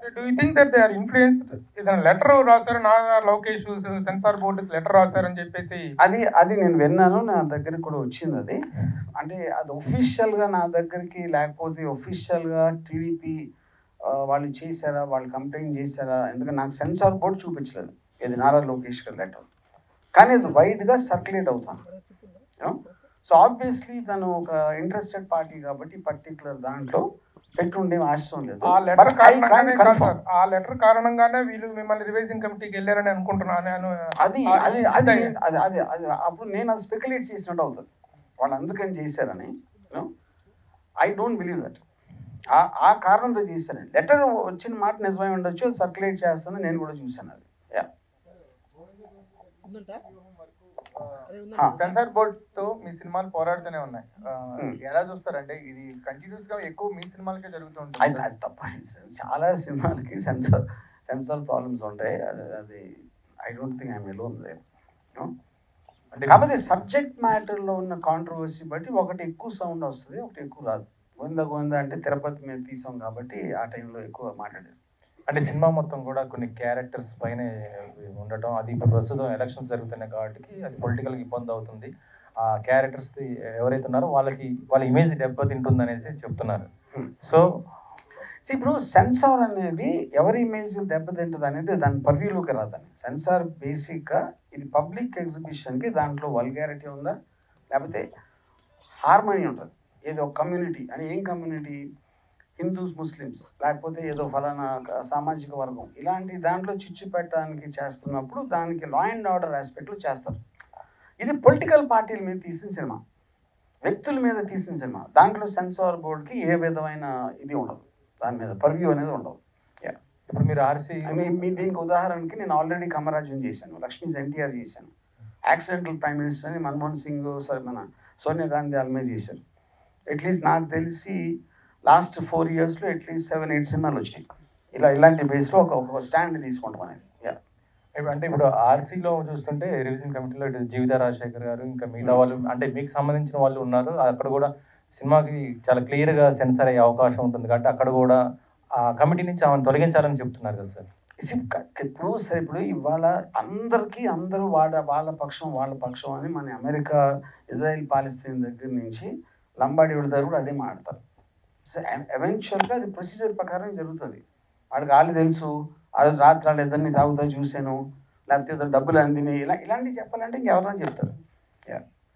Do you think that they are influenced ఏదైనా letter రాశారు నా లోకేష్ సెన్సార్ బోర్డుకి లెటర్ రాశారని చెప్పేసి అది అది నేను విన్నాను నా దగ్గరికి కూడా వచ్చింది అది అంటే అది ఒఫీషియల్గా నా దగ్గరికి లేకపోతే ఒఫీషియల్గా టీడీపీ వాళ్ళు చేశారా వాళ్ళు కంప్లైంట్ చేశారా ఎందుకంటే నాకు సెన్సార్ బోర్డు చూపించలేదు ఇది నారా లోకేష్ గారి లెటర్ కానీ అది వైడ్గా సర్క్యులేట్ అవుతాను సో ఆబ్వియస్లీ తను ఒక ఇంట్రెస్టెడ్ పార్టీ కాబట్టి పర్టికులర్ దాంట్లో పెట్టుండే అవసరం లేదు ఆ లెటర్ But I can't కారణంగానే కాదు confirm. సార్. ఆ లెటర్ కారణంగానే వీళ్ళు మిమ్మల్ని రివైజింగ్ కమిటీకి వెళ్ళారని అనుకుంటున్నాను నేను అది ఆ- అది ఇది అది అయ్యింది. అది అది అది అప్పుడు నేను అది స్పెక్యులేట్ చేసినట్టు అవుతుంది వాళ్ళు అందుకని చేశారని ఐ డోంట్ బిలీవ్ దట్ ఆ ఆ కారణంతో చేశారని లెటర్ వచ్చిన మాట నిజమై ఉండొచ్చు అది సర్క్యులేట్ చేస్తుంది నేను కూడా చూశాను అది Yeah. ఆ. సెన్సార్ బోర్డ్ తో మీ సినిమాలు పోరాడుతూనే ఉన్నాయి ఆ, Hmm. ఎలా చూస్తారంటే ఇది కంటిన్యూస్ గా ఎక్కువ మీ సినిమాలకే జరుగుతూ అది ఉంటుంది అది తప్ప చాలా సినిమాలకి సెన్సార్ సెన్సార్ ప్రాబ్లమ్స్ ఉంటాయి అది అది I don't think I'm alone they అంటే కాకపోతే సబ్జెక్ట్ మ్యాటర్లో ఉన్న కాంట్రవర్సీ బట్టి ఒకటి ఎక్కువ సౌండ్ వస్తుంది ఒకటి ఎక్కువ రాదు గోవింద గోవింద అంటే తిరుపతి మీద తీసాం కాబట్టి ఆ టైంలో ఎక్కువ మాట్లాడారు అంటే సినిమా మొత్తం కూడా కొన్ని క్యారెక్టర్స్ పైన ఉండటం అది ఇప్పుడు ప్రస్తుతం ఎలక్షన్స్ జరుగుతున్నాయి కాబట్టి అది పొలిటికల్ ఇబ్బంది అవుతుంది ఆ క్యారెక్టర్స్ ఎవరైతే ఉన్నారో వాళ్ళకి వాళ్ళ ఇమేజ్ దెబ్బతింటుంది అనేసి చెప్తున్నారు Hmm. సో See, ఇప్పుడు సెన్సార్ అనేది ఎవరి ఇమేజ్ దెబ్బతింటుంది అనేది దాని పర్వ్యూలోకి రాదని సెన్సార్ బేసిక్గా ఇది పబ్లిక్ ఎగ్జిబిషన్కి దాంట్లో వల్గారిటీ ఉందా లేకపోతే హార్మనీ ఉంటుంది ఏదో ఒక కమ్యూనిటీ అని ఏం కమ్యూనిటీ హిందూస్ ముస్లిమ్స్ లేకపోతే ఏదో ఫలానా క- సామాజిక వర్గం ఇలాంటి దాంట్లో చిచ్చు పెట్టడానికి చేస్తున్నప్పుడు దానికి లా అండ్ ఆర్డర్ ఆస్పెక్ట్లో చేస్తారు ఇది పొలిటికల్ పార్టీల మీద తీసిన సినిమా వ్యక్తుల మీద తీసిన సినిమా దాంట్లో సెన్సార్ బోర్డుకి ఏ విధమైన ఇది ఉండదు దాని మీద పర్వ్యూ అనేది ఉండదు ఇప్పుడు మీరు ఆర్సీ I mean, మీ దీనికి ఉదాహరణకి నేను ఆల్రెడీ కమరాజుని చేశాను లక్ష్మీ ఎన్టీఆర్ చేశాను యాక్సిడెంటల్ ప్రైమ్ మినిస్టర్ అని మన్మోహన్ సింగ్ సారీ మన సోనియా గాంధీ ఆల్మే చేశారు అట్లీస్ట్ నాకు తెలిసి లాస్ట్ ఫోర్ ఇయర్స్లో అట్లీస్ట్ సెవెన్ ఎయిట్ సినిమాలు వచ్చినాయి ఇలా ఇలాంటి బేస్లో ఒక ఒక స్టాండ్ తీసుకుంటాం అనేది Yeah. ఇప్పుడు అంటే ఇప్పుడు ఆర్సీలో చూస్తుంటే రివిజన్ కమిటీలో ఇటు జీవిత రాజశేఖర్ గారు ఇంకా మిగతా వాళ్ళు అంటే మీకు సంబంధించిన వాళ్ళు ఉన్నారు అక్కడ కూడా సినిమాకి చాలా క్లియర్ గా సెన్సర్ అయ్యే అవకాశం ఉంటుంది కాబట్టి అక్కడ కూడా ఆ కమిటీ నుంచి ఆమెను తొలగించాలని చెప్తున్నారు కదా సార్ See, క- ఇప్పుడు సరే ఇప్పుడు ఇవాళ అందరికీ అందరూ వాళ్ళ వాళ్ళ పక్షం వాళ్ళ పక్షం అని మన అమెరికా ఇజ్రాయెల్ పాలిస్తీన్ దగ్గర నుంచి లంబాడి విడతారు కూడా అదే మాడతారు సో ఎవెన్చువల్గా అది ప్రొసీజర్ ప్రకారం జరుగుతుంది వాడికి వాళ్ళు తెలుసు ఆ రోజు రాత్రి వాళ్ళు ఇద్దరిని తాగుతా చూశాను లేకపోతే ఏదో డబ్బులు అందినాయి ఇలా ఇలాంటివి చెప్పాలంటే ఇంకెవరైనా చెప్తారు Yeah.